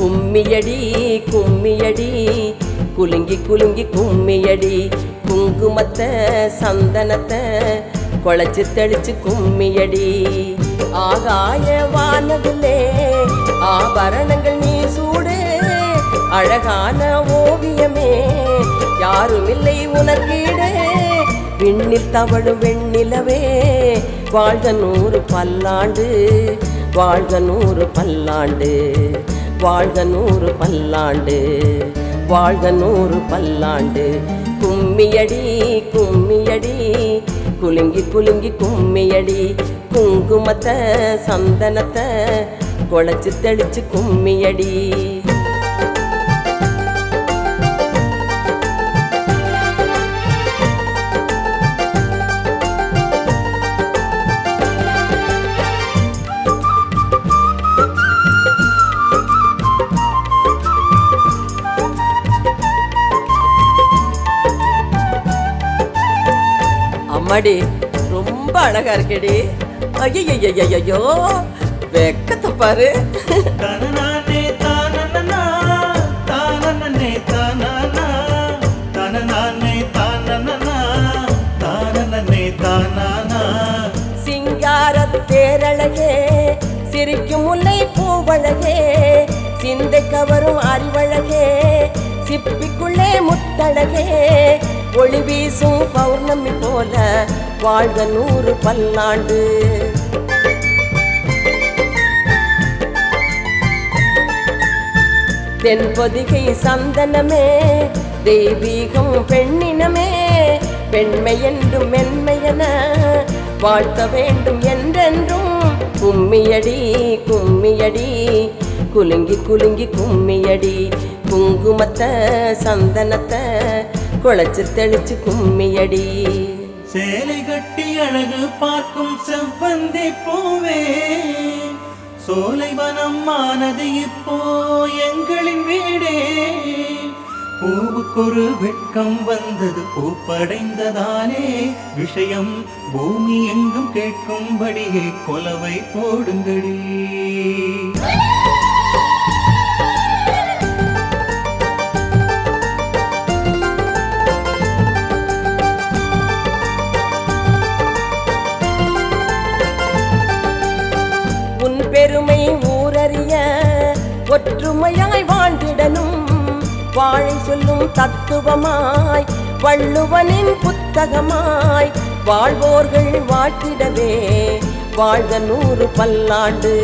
கும்மியடி கும்மியடி குலுங்கி குலுங்கி கும்மியடி குங்குமத்தை சந்தனத்தை குழைச்சு தெளிச்சு கும்மியடி ஆகாய வானவில்லே ஆபரணங்கள் நீ சூடு அழகான ஓவியமே யாருமில்லை உனக்கீடு விண்ணில் தவழும் வெண்ணிலவே வாழ்க நூறு பல்லாண்டு வாழ்க நூறு பல்லாண்டு வாழ்க நூறு பல்லாண்டு வாழ்க நூறு பல்லாண்டு கும்மியடி கும்மியடி குலுங்கி குலுங்கி கும்மியடி குங்குமத்தை சந்தனத்தை குழைச்சு தெளிச்சு கும்மியடி அம்மாடி ரொம்ப அழகா இருக்கேடி ஐயோ வெக்கத்தை பாரு தனநானே தானனனா, தானனனே தானானா, தனநானே தானனனா, தானனனே தானானா. சிங்கார தேரழகே சிரிக்கும் முல்லை பூவழகே சிந்தை கவரும் அறிவழகே சிப்பிக்குள்ளே முத்தழகே ஒளி வீசும் பௌர்ணமி போல வாழ்க நூறு பல்லாண்டு தென்பொதிகை சந்தனமே தெய்வீகம் பெண்ணினமே பெண்மை என்றும் மென்மையென வாழ்த்த வேண்டும் என்றென்றும் கும்மியடி கும்மியடி குலுங்கி குலுங்கி கும்மியடி குங்குமத்தை சந்தனத்தை குழைச்சு தெளிச்சு கும்மியடி சேலை கட்டி அழகு பார்க்கும் செவ்வந்தி பூவே சோலைவனம் ஆனது இப்போ எங்களின் வீடே பூவுக்கொரு வெட்கம் வந்தது பூப்படைந்ததானே விஷயம் பூமி எங்கும் கேட்கும்படியே கொலவை போடுங்கடி உன் பெருமை ஊரறிய ஒற்றுமையாய் வாழ்ந்திடனும் வாழை சொல்லும் தத்துவமாய் வள்ளுவனின் புத்தகமாய் வாழ்வோர்கள் வாழ்த்திடவே வாழ்க நூறு பல்லாண்டு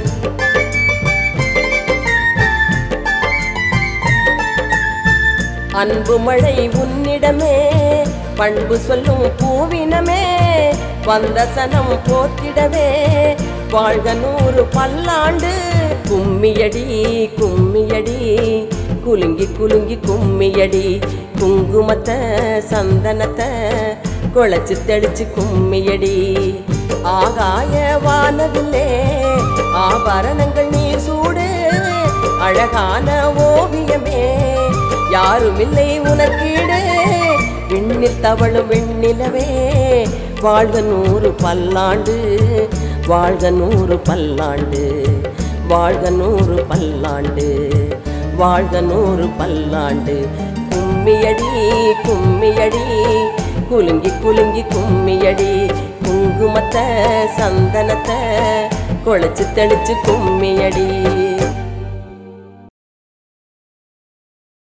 அன்பு மழை உன்னிடமே பண்பு சொல்லும் பூவினமே வந்த சனம் போற்றிடவே வாழ்க நூறு பல்லாண்டு கும்மியடி கும்மியடி குலுங்கி குலுங்கி கும்மியடி குங்குமத்தை சந்தனத்தை குழைச்சு தெளிச்சு கும்மியடி ஆகாய வானவில்லே ஆபரணங்கள் நீ சூடு அழகான ஓவியமே யாருமில்லை உனக்கீடு விண்ணில் தவழும் வெண்ணிலவே வாழ்க நூறு பல்லாண்டு வாழ்க நூறு பல்லாண்டு வாழ்க நூறு பல்லாண்டு வாழ்க நூறு பல்லாண்டு கும்மியடி கும்மியடி குலுங்கி குலுங்கி கும்மியடி குங்குமத்தை சந்தனத்தை குழைச்சு தெளிச்சு கும்மியடி